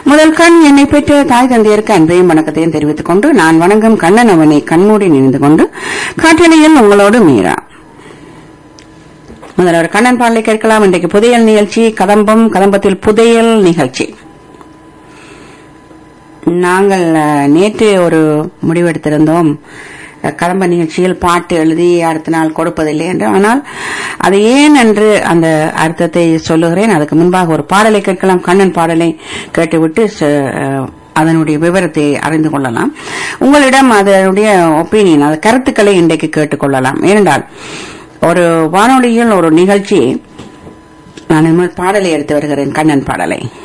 முதல் கண் என்னை பெற்ற தாய் தந்தையருக்கு அன்பையும் வணக்கத்தையும் தெரிவித்துக் கொண்டு நான் வணங்கும் கண்ணன் அவனை கண்மூடி நினைந்து கொண்டு காற்றலையில் உங்களோடு மீரா முதல்ல ஒரு கண்ணன் பாடலை கேட்கலாம் இன்றைக்கு புதையல் நிகழ்ச்சி கதம்பம் கதம்பத்தில் புதையல் நிகழ்ச்சி நாங்கள் அஹ், நேற்று ஒரு முடிவெடுத்திருந்தோம் அஹ், கதம்ப நிகழ்ச்சியில் பாட்டு எழுதி அடுத்த நாள் கொடுப்பதில்லை என்று ஆனால் அது ஏன் என்று அந்த அர்த்தத்தை சொல்லுகிறேன் அதுக்கு முன்பாக ஒரு பாடலை கேட்கலாம் கண்ணன் பாடலை கேட்டுவிட்டு ச- அஹ், அதனுடைய விவரத்தை அறிந்து கொள்ளலாம் உங்களிடம் அதனுடைய ஒப்பீனியன் அது கருத்துக்களை இன்றைக்கு கேட்டுக்கொள்ளலாம் ஏனென்றால் ஒரு வானொலியில் ஒரு நிகழ்ச்சி நான் இனிமேல் பாடலை எடுத்து வருகிறேன் கண்ணன் பாடலை